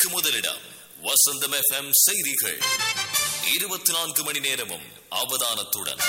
செய்திகளுக்கு முதலிடம் வசந்தம் எஃப்எம் செய்திகள் இருபத்தி நான்கு மணி நேரமும் அவதானத்துடன்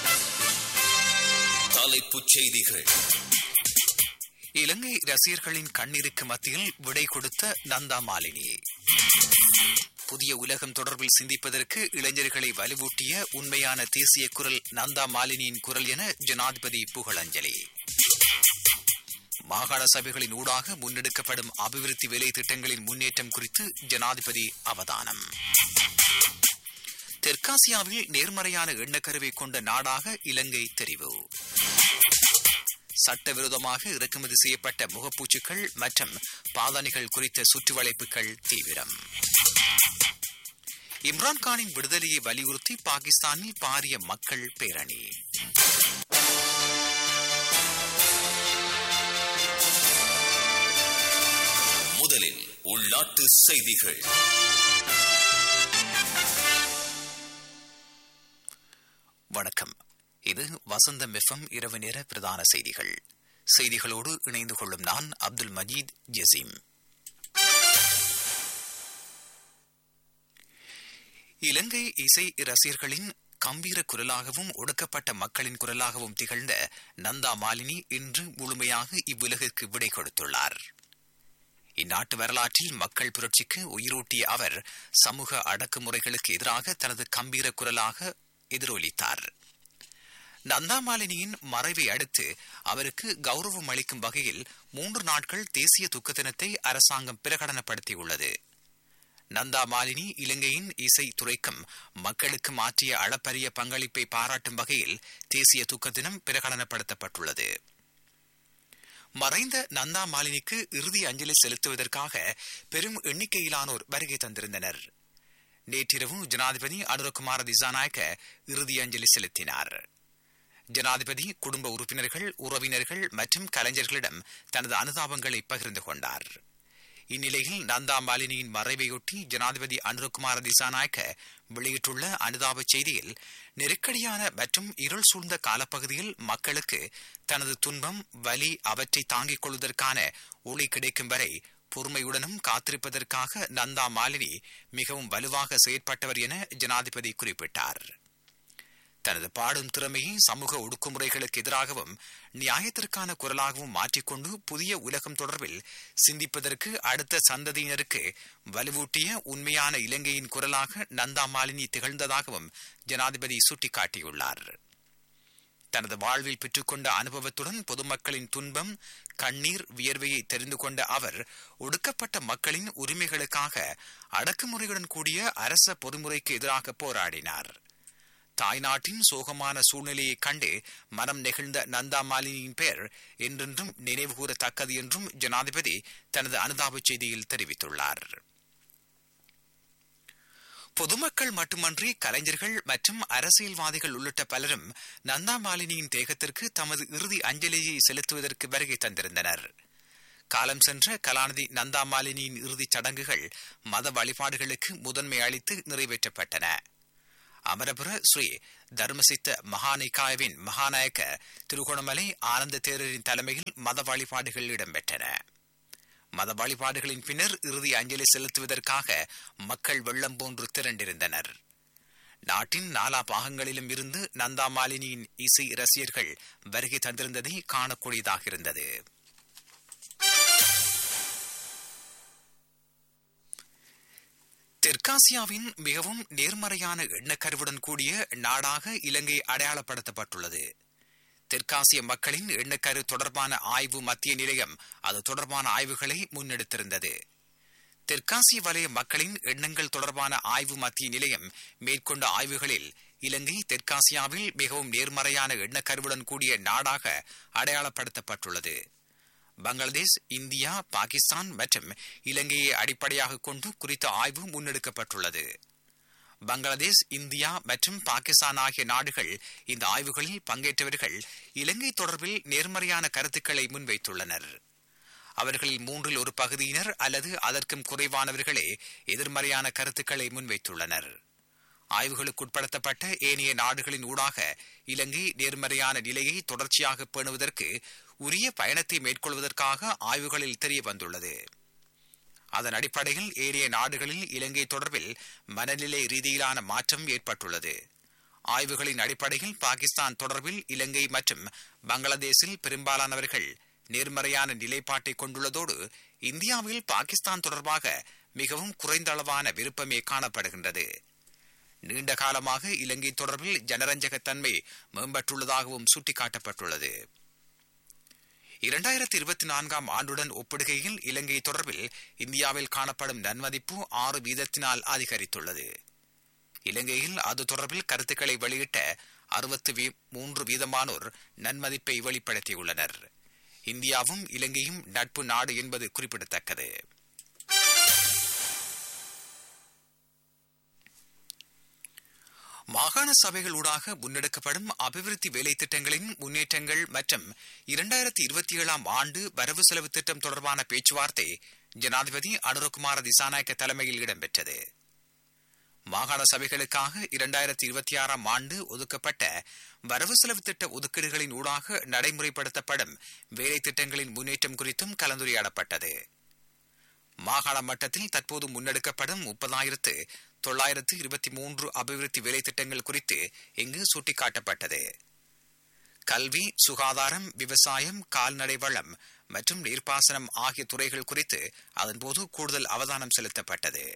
தலைப்புச் செய்திகள் இலங்கை ரசிகர்களின் கண்ணீருக்கு மத்தியில் விடை கொடுத்த நந்தா மாலினி புதிய உலகம் தொடர்பில் சிந்திப்பதற்கு இளைஞர்களை வலுவூட்டிய உண்மையான தேசிய குரல் நந்தா மாலினியின் குரல் என ஜனாதிபதி புகழஞ்சலி மாகாண சபைகளின் ஊடாக முன்னெடுக்கப்படும் அபிவிருத்தி வேலை திட்டங்களின் முன்னேற்றம் குறித்து ஜனாதிபதி அவதானம் தெற்காசியாவில் நேர்மறையான எண்ணக்கருவை கொண்ட நாடாக இலங்கை தெரிவு சட்டவிரோதமாக இறக்குமதி செய்யப்பட்ட முகப்பூச்சுக்கள் மற்றும் பாதணிகள் குறித்த சுற்றுவளைப்புகள் தீவிரம் இம்ரான்கானின் விடுதலையை வலியுறுத்தி பாகிஸ்தானில் பாரிய மக்கள் பேரணி முதலில் உள்நாட்டு செய்திகள் வணக்கம் இது வசந்தம் எஃப்எம் இரவு நேர பிரதான செய்திகள் செய்திகளோடு இணைந்து கொள்ளும் நான் அப்துல் மஜீத் ஜசீம் இலங்கை இசை ரசிகர்களின் கம்பீர குரலாகவும் ஒடுக்கப்பட்ட மக்களின் குரலாகவும் திகழ்ந்த நந்தா மாலினி இன்று முழுமையாக இவ்வுலகிற்கு விடை கொடுத்துள்ளார் இந்நாட்டு வரலாற்றில் மக்கள் புரட்சிக்கு உயிரூட்டிய அவர் சமூக அடக்குமுறைகளுக்கு எதிராக தனது கம்பீர குரலாக எதிரொலித்தார் நந்தாமாலினியின் மறைவை அடுத்து அவருக்கு கௌரவம் அளிக்கும் வகையில் மூன்று நாட்கள் தேசிய துக்க தினத்தை அரசாங்கம் பிரகடனப்படுத்தியுள்ளது நந்தா மாலினி இலங்கையின் இசை துறைக்கும் மக்களுக்கும் ஆற்றிய அளப்பரிய பங்களிப்பை பாராட்டும் வகையில் தேசிய துக்க தினம் பிரகடனப்படுத்தப்பட்டுள்ளது மறைந்த நந்தா மாலினிக்கு இறுதி அஞ்சலி செலுத்துவதற்காக பெரும் எண்ணிக்கையிலானோர் வருகை தந்திருந்தனர் நேற்றிரவு ஜனாதிபதி அனுரகுமார திசாநாயக்க இறுதி அஞ்சலி செலுத்தினார் ஜனாதிபதி குடும்ப உறுப்பினர்கள் உறவினர்கள் மற்றும் கலைஞர்களிடம் தனது அனுதாபங்களை பகிர்ந்து கொண்டார் இந்நிலையில் நந்தா மாலினியின் மறைவையொட்டி ஜனாதிபதி அனுரகுமார திசாநாயக்க வெளியிட்டுள்ள அனுதாப செய்தியில் நெருக்கடியான மற்றும் இருள் சூழ்ந்த காலப்பகுதியில் மக்களுக்கு தனது துன்பம் வலி அவற்றை தாங்கிக் கொள்வதற்கான ஒளி கிடைக்கும் வரை பொறுமையுடனும் காத்திருப்பதற்காக நந்தா மாலினி மிகவும் வலுவாக செயற்பட்டவர் என ஜனாதிபதி குறிப்பிட்டார் தனது பாடும் திறமையை சமூக ஒடுக்குமுறைகளுக்கு எதிராகவும் நியாயத்திற்கான குரலாகவும் மாற்றிக்கொண்டு புதிய உலகம் தொடர்பில் சிந்திப்பதற்கு அடுத்த சந்ததியினருக்கு வலுவூட்டிய உண்மையான இலங்கையின் குரலாக நந்தா மாலினி திகழ்ந்ததாகவும் ஜனாதிபதி சுட்டிக்காட்டியுள்ளார் தனது வாழ்வில் பெற்றுக்கொண்ட அனுபவத்துடன் பொதுமக்களின் துன்பம் கண்ணீர் வியர்வையை தெரிந்து கொண்ட அவர் ஒடுக்கப்பட்ட மக்களின் உரிமைகளுக்காக அடக்குமுறையுடன் கூடிய அரச பொறிமுறைக்கு எதிராக போராடினார் தாய்நாட்டின் சோகமான சூழ்நிலையை கண்டு மனம் நெகிழ்ந்த நந்தா மாலினியின் பெயர் என்றென்றும் நினைவுகூரத்தக்கது என்றும் ஜனாதிபதி தனது அனுதாப செய்தியில் தெரிவித்துள்ளார் பொதுமக்கள் மட்டுமன்றி கலைஞர்கள் மற்றும் அரசியல்வாதிகள் உள்ளிட்ட பலரும் நந்தா மாலினியின் தேகத்திற்கு தமது இறுதி அஞ்சலியை செலுத்துவதற்கு வருகை தந்திருந்தனர் காலம் சென்ற கலாநிதி நந்தா மாலினியின் இறுதிச் சடங்குகள் மத வழிபாடுகளுக்கு முதன்மை அளித்து நிறைவேற்றப்பட்டன அமரபுர ஸ்ரீ தர்மசித்த மகாநிகாயவின் மகாநாயக்க திருகோணமலை ஆனந்த தேரரின் தலைமையில் மத வழிபாடுகள் இடம்பெற்றன மத வழிபாடுகளின் பின்னர் இறுதி அஞ்சலி செலுத்துவதற்காக மக்கள் வெள்ளம் போன்று திரண்டிருந்தனர் நாட்டின் நாலா பாகங்களிலும் இருந்து நந்தா மாலினியின் இசை ரசிகர்கள் வருகை தந்திருந்ததை காணக்கூடியதாக இருந்தது தெற்காசியாவின் மிகவும் நேர்மறையான எண்ணக்கருவுடன் கூடிய நாடாக இலங்கை அடையாளப்படுத்தப்பட்டுள்ளது தெற்காசிய மக்களின் எண்ணக்கரு தொடர்பான ஆய்வு மத்திய நிலையம் அது தொடர்பான ஆய்வுகளை முன்னெடுத்திருந்தது தெற்காசிய வலய மக்களின் எண்ணங்கள் தொடர்பான ஆய்வு மத்திய நிலையம் மேற்கொண்ட ஆய்வுகளில் இலங்கை தெற்காசியாவில் மிகவும் நேர்மறையான எண்ணக்கருவுடன் கூடிய நாடாக அடையாளப்படுத்தப்பட்டுள்ளது பங்களாதேஷ் இந்தியா பாகிஸ்தான் மற்றும் இலங்கையை அடிப்படையாக கொண்டு குறித்த ஆய்வு முன்னெடுக்கப்பட்டுள்ளது பங்களாதேஷ் இந்தியா மற்றும் பாகிஸ்தான் ஆகிய நாடுகள் இந்த ஆய்வுகளில் பங்கேற்றவர்கள் இலங்கை தொடர்பில் நேர்மறையான கருத்துக்களை முன்வைத்துள்ளனர் அவர்களில் மூன்றில் ஒரு பகுதியினர் அல்லது அதற்கும் குறைவானவர்களே எதிர்மறையான கருத்துக்களை முன்வைத்துள்ளனர் ஆய்வுகளுக்குட்படுத்தப்பட்ட ஏனைய நாடுகளின் ஊடாக இலங்கை நேர்மறையான நிலையை தொடர்ச்சியாக பேணுவதற்கு உரிய பயணத்தை மேற்கொள்வதற்காக ஆய்வுகளில் தெரிய வந்துள்ளது அதன் அடிப்படையில் ஏரிய நாடுகளில் இலங்கை தொடர்பில் மனநிலை ரீதியிலான மாற்றம் ஏற்பட்டுள்ளது ஆய்வுகளின் அடிப்படையில் பாகிஸ்தான் தொடர்பில் இலங்கை மற்றும் பங்களாதேஷில் பெரும்பாலானவர்கள் நேர்மறையான நிலைப்பாட்டை கொண்டுள்ளதோடு இந்தியாவில் பாகிஸ்தான் தொடர்பாக மிகவும் குறைந்த அளவான விருப்பமே காணப்படுகின்றது நீண்ட காலமாக இலங்கை தொடர்பில் ஜனரஞ்சகத்தன்மை மேம்பட்டுள்ளதாகவும் சுட்டிக்காட்டப்பட்டுள்ளது இரண்டாயிரத்தி இருபத்தி நான்காம் ஆண்டுடன் ஒப்பிடுகையில் இலங்கை தொடர்பில் இந்தியாவில் காணப்படும் நன்மதிப்பு ஆறு வீதத்தினால் அதிகரித்துள்ளது இலங்கையில் அது தொடர்பில் கருத்துக்களை வெளியிட்ட அறுபத்தி மூன்று வீதமானோர் நன்மதிப்பை வெளிப்படுத்தியுள்ளனர் இந்தியாவும் இலங்கையும் நட்பு நாடு என்பது குறிப்பிடத்தக்கது மாகாண சபைகள் ஊடாக முன்னெடுக்கப்படும் அபிவிருத்தி வேலை திட்டங்களின் முன்னேற்றங்கள் மற்றும் இரண்டாயிரத்தி இருபத்தி ஏழாம் ஆண்டு வரவு செலவு திட்டம் தொடர்பான பேச்சுவார்த்தை ஜனாதிபதி அனுரகுமார திசாநாயக்க தலைமையில் இடம்பெற்றது மாகாண சபைகளுக்காக இரண்டாயிரத்தி இருபத்தி ஆறாம் ஆண்டு ஒதுக்கப்பட்ட வரவு செலவு திட்ட ஒதுக்கீடுகளின் ஊடாக நடைமுறைப்படுத்தப்படும் வேலை திட்டங்களின் முன்னேற்றம் குறித்தும் கலந்துரையாடப்பட்டது மாகாண மட்டத்தில் தற்போது முன்னெடுக்கப்படும் முப்பதாயிரத்து தொள்ளாயிரத்து இருபத்தி மூன்று அபிவிருத்தி வேலை திட்டங்கள் குறித்து இங்கு சுட்டிக்காட்டப்பட்டது கல்வி சுகாதாரம் விவசாயம் கால்நடை வளம் மற்றும் நீர்ப்பாசனம் ஆகிய துறைகள் குறித்து அதன்போது கூடுதல் அவதானம் செலுத்தப்பட்டது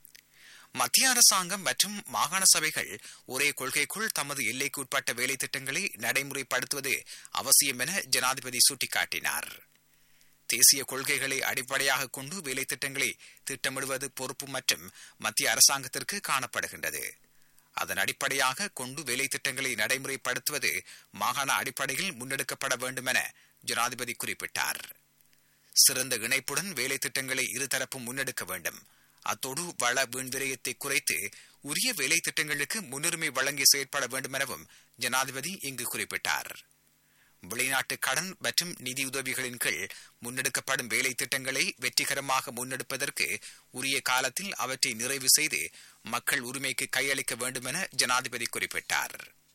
மத்திய அரசாங்கம் மற்றும் மாகாண சபைகள் ஒரே கொள்கைக்குள் தமது எல்லைக்குட்பட்ட வேலை திட்டங்களை நடைமுறைப்படுத்துவது அவசியம் என ஜனாதிபதி சுட்டிக்காட்டினார் தேசிய கொள்கைகளை அடிப்படையாக கொண்டு வேலை திட்டங்களை திட்டமிடுவது பொறுப்பு மற்றும் மத்திய அரசாங்கத்திற்கு காணப்படுகின்றது அதன் அடிப்படையாக கொண்டு வேலை திட்டங்களை நடைமுறைப்படுத்துவது மாகாண அடிப்படையில் முன்னெடுக்கப்பட வேண்டும் என ஜனாதிபதி குறிப்பிட்டார் சிறந்த இணைப்புடன் வேலை திட்டங்களை இருதரப்பும் முன்னெடுக்க வேண்டும் அத்தோடு வள வீண்விரயத்தை குறைத்து உரிய வேலை திட்டங்களுக்கு முன்னுரிமை வழங்கி செயற்பட வேண்டும் எனவும் ஜனாதிபதி இங்கு குறிப்பிட்டார் வெளிநாட்டு கடன் மற்றும் நிதியுதவிகளின் கீழ் முன்னெடுக்கப்படும் வேலை திட்டங்களை வெற்றிகரமாக முன்னெடுப்பதற்கு உரிய காலத்தில் அவற்றை நிறைவு செய்து மக்கள் உரிமைக்கு கையளிக்க வேண்டும் என ஜனாதிபதி குறிப்பிட்டார்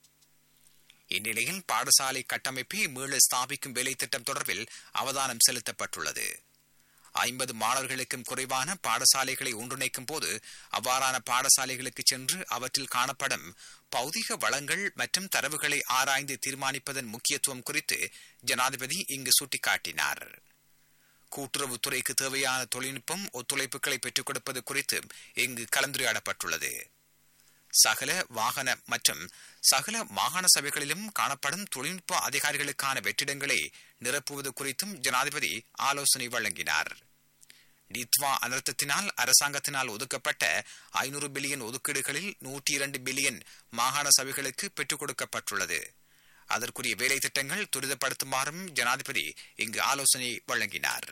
இந்நிலையில் பாடசாலை கட்டமைப்பை மீள ஸ்தாபிக்கும் வேலை திட்டம் தொடர்பில் அவதானம் செலுத்தப்பட்டுள்ளது ஐம்பது மாணவர்களுக்கும் குறைவான பாடசாலைகளை ஒன்றிணைக்கும் போது அவ்வாறான பாடசாலைகளுக்கு சென்று அவற்றில் காணப்படும் பௌதிக வளங்கள் மற்றும் தரவுகளை ஆராய்ந்து தீர்மானிப்பதன் முக்கியத்துவம் குறித்து ஜனாதிபதி இங்கு சுட்டிக்காட்டினார் கூட்டுறவுத்துறைக்கு தேவையான தொழில்நுட்பம் ஒத்துழைப்புகளை பெற்றுக் கொடுப்பது குறித்து இங்கு கலந்துரையாடப்பட்டுள்ளது சகல வாகன மற்றும் சகல மாகாண சபைகளிலும் காணப்படும் தொழில்நுட்ப அதிகாரிகளுக்கான வெற்றிடங்களை நிரப்புவது குறித்தும் ஜனாதிபதி ஆலோசனை வழங்கினார் டித்வா அனர்த்தத்தினால் அரசாங்கத்தினால் ஒதுக்கப்பட்ட ஐநூறு பில்லியன் ஒதுக்கீடுகளில் நூற்றி இரண்டு பில்லியன் மாகாண சபைகளுக்கு பெற்றுக் கொடுக்கப்பட்டுள்ளது அதற்குரிய வேலை திட்டங்கள் துரிதப்படுத்துமாறும் ஜனாதிபதி இங்கு ஆலோசனை வழங்கினார்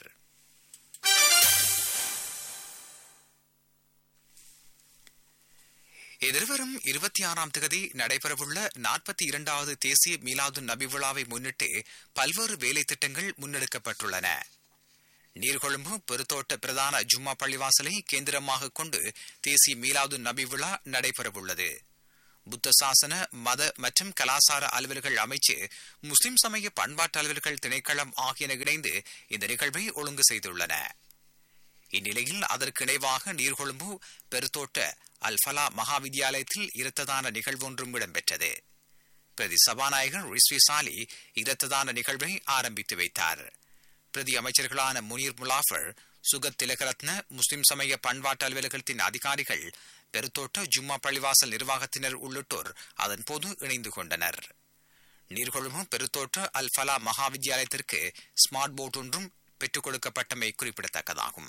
எதிர்வரும் இருபத்தி ஆறாம் தேதி நடைபெறவுள்ள நாற்பத்தி இரண்டாவது தேசிய மீலாது நபி விழாவை முன்னிட்டு பல்வேறு வேலை திட்டங்கள் முன்னெடுக்கப்பட்டுள்ளன நீர்கொழும்பு பெருத்தோட்ட பிரதான ஜும்மா பள்ளிவாசலை கேந்திரமாக கொண்டு தேசிய மீலாது நபி விழா நடைபெறவுள்ளது புத்த சாசன மத மற்றும் கலாசார அலுவல்கள் அமைச்சு முஸ்லிம் சமய பண்பாட்டு அலுவல்கள் திணைக்களம் ஆகியன இணைந்து இந்த நிகழ்வை ஒழுங்கு செய்துள்ளன இந்நிலையில் அதற்கு இணைவாக நீர்கொழும்பு பெருத்தோட்ட அல்ஃபலா மகா வித்தியாலயத்தில் இரத்ததான நிகழ்வொன்றும் இடம்பெற்றது பிரதி சபாநாயகர் ரிஸ்வி சாலி இரத்ததான நிகழ்வை ஆரம்பித்து வைத்தார் பிரதி அமைச்சர்களான முனீர் முலாஃபர் சுகத் திலகரத்ன முஸ்லிம் சமய பண்பாட்டு அலுவலகத்தின் அதிகாரிகள் பெருத்தோட்ட ஜும்மா பள்ளிவாசல் நிர்வாகத்தினர் உள்ளிட்டோர் அதன் போது இணைந்து கொண்டனர் நீர்கொழும்பு பெருத்தோட்ட அல் ஃபலா மகா வித்தியாலயத்திற்கு ஸ்மார்ட் போர்ட் ஒன்றும் பெற்றுக் கொடுக்கப்பட்டமை குறிப்பிடத்தக்கதாகும்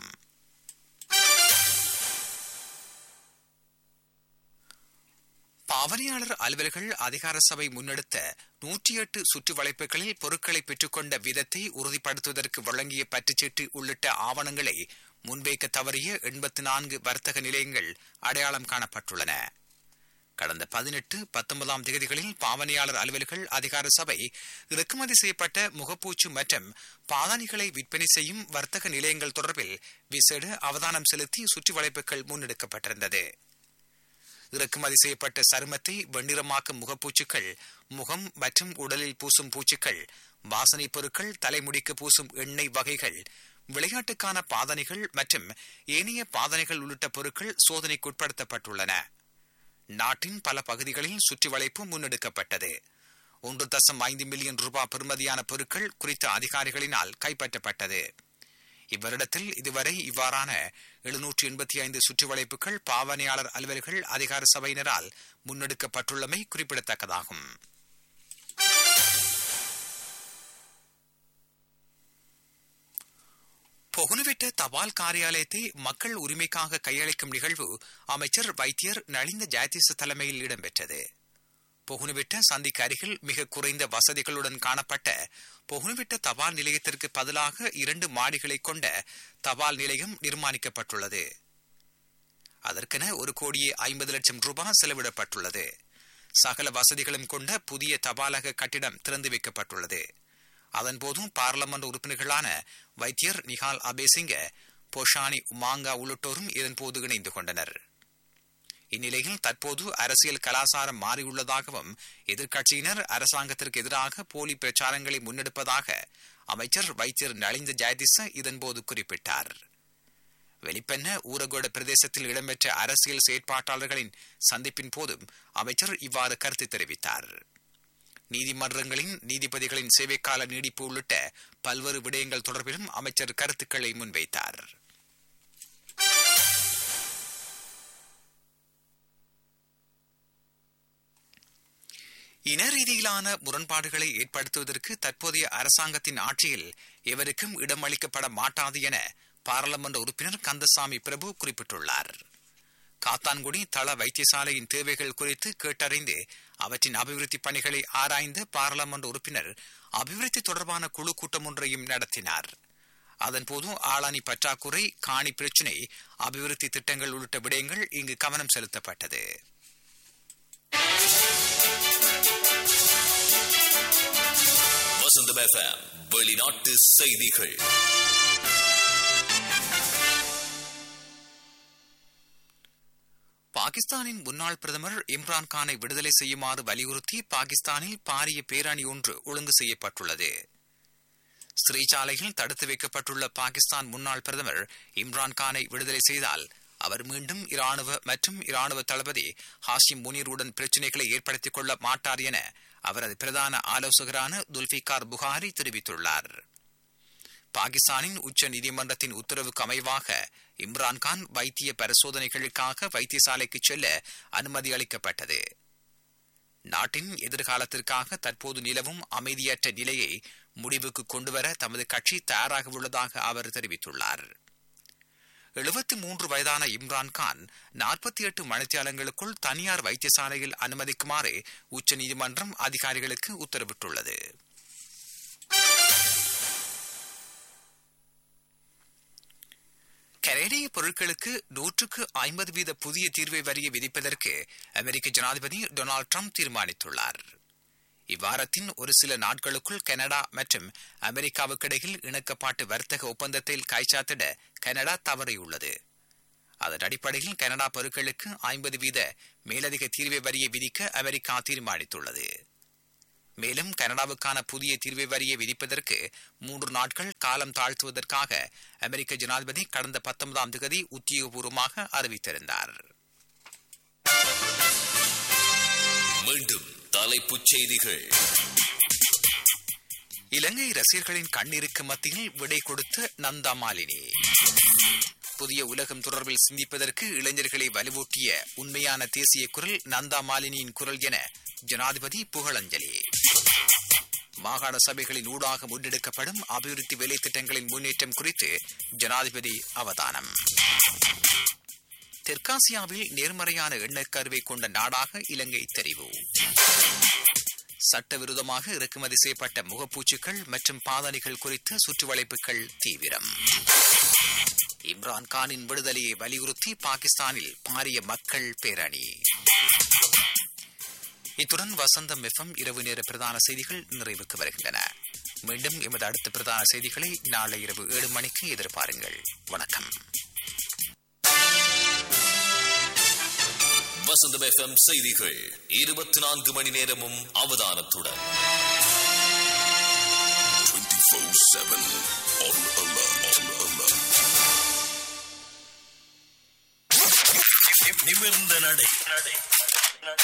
பாவனையாளர் அலுவலர்கள் அதிகார சபை முன்னெடுத்த நூற்றி எட்டு சுற்று வளைப்புகளில் பொருட்களை பெற்றுக்கொண்ட விதத்தை உறுதிப்படுத்துவதற்கு வழங்கிய பற்றுச்சீட்டு உள்ளிட்ட ஆவணங்களை முன்வைக்க தவறிய எண்பத்தி நான்கு வர்த்தக நிலையங்கள் அடையாளம் காணப்பட்டுள்ளன கடந்த பதினெட்டு பத்தொன்பதாம் தேதிகளில் பாவனையாளர் அலுவல்கள் அதிகார சபை இறக்குமதி செய்யப்பட்ட முகப்பூச்சு மற்றும் பாதணிகளை விற்பனை செய்யும் வர்த்தக நிலையங்கள் தொடர்பில் விசேட அவதானம் செலுத்தி சுற்றி வளைப்புகள் முன்னெடுக்கப்பட்டிருந்தது இறக்குமதி செய்யப்பட்ட சருமத்தை வெண்ணிறமாக்கும் முகப்பூச்சுக்கள் முகம் மற்றும் உடலில் பூசும் பூச்சுக்கள் வாசனை பொருட்கள் தலைமுடிக்கு பூசும் எண்ணெய் வகைகள் விளையாட்டுக்கான பாதனைகள் மற்றும் ஏனைய பாதனைகள் உள்ளிட்ட பொருட்கள் சோதனைக்குட்படுத்தப்பட்டுள்ளன நாட்டின் பல பகுதிகளில் சுற்றி வளைப்பு முன்னெடுக்கப்பட்டது ஒன்று தசம் ஐந்து மில்லியன் ரூபாய் பெறுமதியான பொருட்கள் குறித்த அதிகாரிகளினால் கைப்பற்றப்பட்டது இவ்வருடத்தில் இதுவரை இவ்வாறான எழுநூற்று எண்பத்தி ஐந்து சுற்றி வளைப்புகள் பாவனையாளர் அலுவல்கள் அதிகார சபையினரால் முன்னெடுக்கப்பட்டுள்ளமை குறிப்பிடத்தக்கதாகும் பொகுனுவிட்ட தபால் காரியாலயத்தை மக்கள் உரிமைக்காக கையளிக்கும் நிகழ்வு அமைச்சர் வைத்தியர் நலிந்த ஜாயதீச தலைமையில் இடம்பெற்றது பொகுனுவிட்ட சந்திக்கு அருகில் மிக குறைந்த வசதிகளுடன் காணப்பட்ட பொகுனுவிட்ட தபால் நிலையத்திற்கு பதிலாக இரண்டு மாடிகளை கொண்ட தபால் நிலையம் நிர்மாணிக்கப்பட்டுள்ளது அதற்கென ஒரு கோடியே ஐம்பது லட்சம் ரூபாய் செலவிடப்பட்டுள்ளது சகல வசதிகளும் கொண்ட புதிய தபாலக கட்டிடம் திறந்து வைக்கப்பட்டுள்ளது அதன்போதும் பார்லமெண்ட் உறுப்பினர்களான வைத்தியர் நிகால் அபேசிங்க போஷானி உமாங்கா உள்ளிட்டோரும் இதன்போது இணைந்து கொண்டனர் இந்நிலையில் தற்போது அரசியல் கலாச்சாரம் மாறியுள்ளதாகவும் எதிர்க்கட்சியினர் அரசாங்கத்திற்கு எதிராக போலி பிரச்சாரங்களை முன்னெடுப்பதாக அமைச்சர் வைத்தியர் நலிந்த ஜெயதிச இதன்போது குறிப்பிட்டார் வெளிப்பெண்ண ஊரகோட பிரதேசத்தில் இடம்பெற்ற அரசியல் செயற்பாட்டாளர்களின் சந்திப்பின் போதும் அமைச்சர் இவ்வாறு கருத்து தெரிவித்தார் நீதிமன்றங்களின் நீதிபதிகளின் சேவைக்கால நீடிப்பு உள்ளிட்ட பல்வேறு விடயங்கள் தொடர்பிலும் அமைச்சர் கருத்துக்களை முன்வைத்தார் இன ரீதியிலான முரண்பாடுகளை ஏற்படுத்துவதற்கு தற்போதைய அரசாங்கத்தின் ஆட்சியில் எவருக்கும் இடமளிக்கப்பட மாட்டாது என பாராளுமன்ற உறுப்பினர் கந்தசாமி பிரபு குறிப்பிட்டுள்ளார் காத்தான்குடி தள வைத்தியசாலையின் தேவைகள் குறித்து கேட்டறிந்து அவற்றின் அபிவிருத்தி பணிகளை ஆராய்ந்த பாராளுமன்ற உறுப்பினர் அபிவிருத்தி தொடர்பான குழு கூட்டம் ஒன்றையும் நடத்தினார் அதன்போது ஆளானி பற்றாக்குறை காணி பிரச்சினை அபிவிருத்தி திட்டங்கள் உள்ளிட்ட விடயங்கள் இங்கு கவனம் செலுத்தப்பட்டது வசந்தம் எஃப்எம் வெளிநாட்டு செய்திகள் பாகிஸ்தானின் முன்னாள் பிரதமர் இம்ரான் கானை விடுதலை செய்யுமாறு வலியுறுத்தி பாகிஸ்தானில் பாரிய பேரணி ஒன்று ஒழுங்கு செய்யப்பட்டுள்ளது ஸ்ரீசாலையில் தடுத்து வைக்கப்பட்டுள்ள பாகிஸ்தான் முன்னாள் பிரதமர் இம்ரான் கானை விடுதலை செய்தால் அவர் மீண்டும் இராணுவ மற்றும் இராணுவ தளபதி ஹாஷிம் முனீருடன் பிரச்சினைகளை ஏற்படுத்திக் கொள்ள மாட்டார் என அவரது பிரதான ஆலோசகரான துல்பிகார் புகாரி தெரிவித்துள்ளார் பாகிஸ்தானின் உச்ச நீதிமன்றத்தின் உத்தரவுக்கு அமைவாக இம்ரான்கான் வைத்திய பரிசோதனைகளுக்காக வைத்தியசாலைக்கு செல்ல அனுமதி அளிக்கப்பட்டது நாட்டின் எதிர்காலத்திற்காக தற்போது நிலவும் அமைதியற்ற நிலையை முடிவுக்கு கொண்டுவர தமது கட்சி தயாராக உள்ளதாக அவர் தெரிவித்துள்ளார் எழுபத்தி மூன்று வயதான இம்ரான்கான் நாற்பத்தி எட்டு மணித்தியாலங்களுக்குள் தனியார் வைத்தியசாலையில் அனுமதிக்குமாறு உச்சநீதிமன்றம் அதிகாரிகளுக்கு உத்தரவிட்டுள்ளது கனேடிய பொருட்களுக்கு நூற்றுக்கு ஐம்பது வீத புதிய தீர்வை வரியை விதிப்பதற்கு அமெரிக்க ஜனாதிபதி டொனால்டு ட்ரம்ப் தீர்மானித்துள்ளார் இவ்வாரத்தின் ஒரு சில நாட்களுக்குள் கனடா மற்றும் அமெரிக்காவுக்கிடையில் இணக்கப்பாட்டு வர்த்தக ஒப்பந்தத்தில் கைச்சாத்திட கனடா தவறியுள்ளது அதன் அடிப்படையில் கனடா பொருட்களுக்கு ஐம்பது வீத மேலதிக தீர்வை வரியை விதிக்க அமெரிக்கா தீர்மானித்துள்ளது மேலும் கனடாவுக்கான புதிய தீர்வை வரியை விதிப்பதற்கு மூன்று நாட்கள் காலம் தாழ்த்துவதற்காக அமெரிக்க ஜனாதிபதி கடந்த பத்தொன்பதாம் தேதி உத்தியோகபூர்வமாக அறிவித்திருந்தார் மீண்டும் தலைப்புச் செய்திகள் இலங்கை ரசிகர்களின் கண்ணீருக்கு மத்தியில் விடை கொடுத்த நந்தா மாலினி புதிய உலகம் தொடர்பில் சிந்திப்பதற்கு இளைஞர்களை வலுவூட்டிய உண்மையான தேசிய குரல் நந்தா மாலினியின் குரல் என ஜனாதிபதி புகழஞ்சலி மாகாண சபைகளின் ஊடாக முன்னெடுக்கப்படும் அபிவிருத்தி வேலை திட்டங்களின் முன்னேற்றம் குறித்து ஜனாதிபதி அவதானம் தெற்காசியாவில் நேர்மறையான எண்ணெய் கருவை கொண்ட நாடாக இலங்கை தெரிவு சட்டவிரோதமாக இறக்குமதி செய்யப்பட்ட முகப்பூச்சுக்கள் மற்றும் பாதணிகள் குறித்த சுற்றுவளைப்புகள் தீவிரம் இம்ரான் கானின் விடுதலையை வலியுறுத்தி பாகிஸ்தானில் பாரிய மக்கள் பேரணி இத்துடன் வசந்தம் எஃப்எம் இரவு நேர பிரதான செய்திகள் நிறைவுக்கு வருகின்றன மீண்டும் எமது அடுத்த பிரதான செய்திகளை நாளை இரவு ஏழு மணிக்கு எதிர்பாருங்கள் வணக்கம் வசந்தம் எஃப்எம் செய்திகள் இருபத்தி நான்கு மணி நேரமும் அவதானத்துடன் 24-7 on alert. நிமிர்ந்த நடை